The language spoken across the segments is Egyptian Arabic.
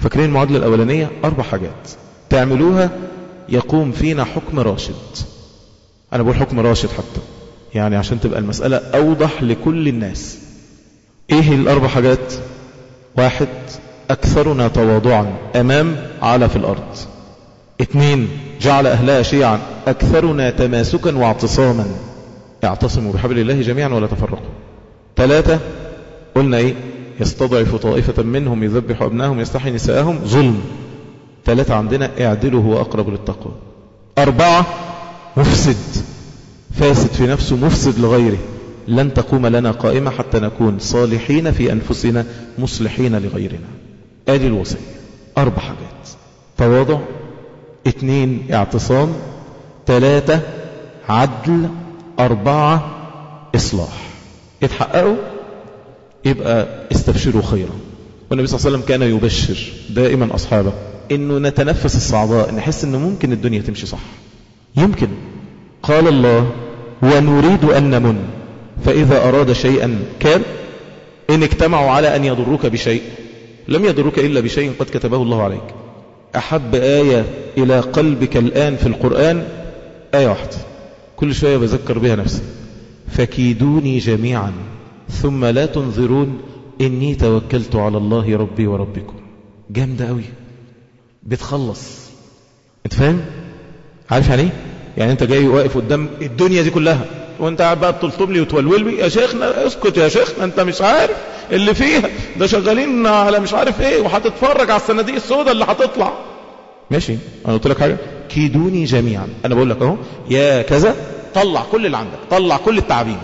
فاكرين المعادلة الأولانية أربع حاجات تعملوها يقوم فينا حكم راشد أنا بقول حكم راشد حتى يعني عشان تبقى المسألة أوضح لكل الناس إيه الأربع حاجات واحد أكثرنا تواضعا أمام على في الأرض اثنين جعل أهلها شيعا أكثرنا تماسكا واعتصاما اعتصموا بحبل الله جميعا ولا تفرقوا ثلاثة قلنا ايه يستضعف طائفة منهم يذبح أبنائهم يستحي نساءهم ظلم ثلاثة عندنا اعدلوا هو أقرب للتقوى أربعة مفسد فاسد في نفسه مفسد لغيره لن تقوم لنا قائمة حتى نكون صالحين في أنفسنا مصلحين لغيرنا آدي الوصية أربع حاجات تواضع اثنين اعتصام ثلاثة عدل أربعة إصلاح اتحققوا يبقى استبشروا خيرا والنبي صلى الله عليه وسلم كان يبشر دائما أصحابه إنه نتنفس الصعداء نحس إنه ممكن الدنيا تمشي صح يمكن قال الله ونريد أن نمن فإذا أراد شيئا كان إن اجتمعوا على أن يضروك بشيء لم يضروك إلا بشيء قد كتبه الله عليك أحب آية إلى قلبك الآن في القرآن آية واحدة كل شوية بذكر بها نفسي فكيدوني جميعا ثم لا تنظرون إني توكلت على الله ربي وربكم جامدة قوي بتخلص انت فاهم عارف يعني ايه يعني انت جاي واقف قدام الدنيا دي كلها وانت قاعد بقى تلطم لي وتولول لي يا شيخنا اسكت يا شيخنا انت مش عارف اللي فيها ده شغالين على مش عارف ايه وهتتفرج على الصناديق السوداء اللي هتطلع ماشي انا قلت لك حاجه كيدوني جميعا انا بقول لك اهو يا كذا طلع كل اللي عندك طلع كل التعابين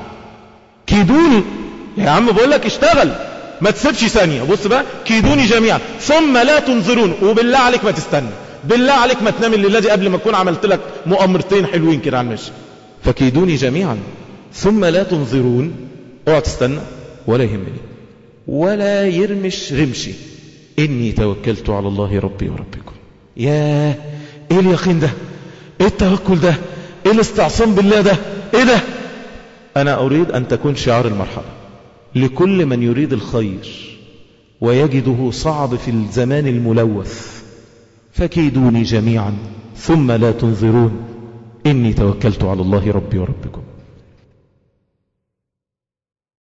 كيدوني يا عم بقول لك اشتغل ما تسيبش ثانيه بص بقى كيدوني جميعا ثم لا تنظرون وبالله عليك ما تستنى بالله عليك ما تنام الليله دي قبل ما اكون عملت لك مؤامرتين حلوين كده على المشي فكيدوني جميعا ثم لا تنظرون اوعى تستنى ولا يهمني ولا يرمش رمشي إني توكلت على الله ربي وربكم يا ايه اليقين ده ايه التوكل ده ايه الاستعصام بالله ده ايه ده انا اريد ان تكون شعار المرحلة لكل من يريد الخير ويجده صعب في الزمان الملوث فكيدوني جميعا ثم لا تنظرون إني توكلت على الله ربي وربكم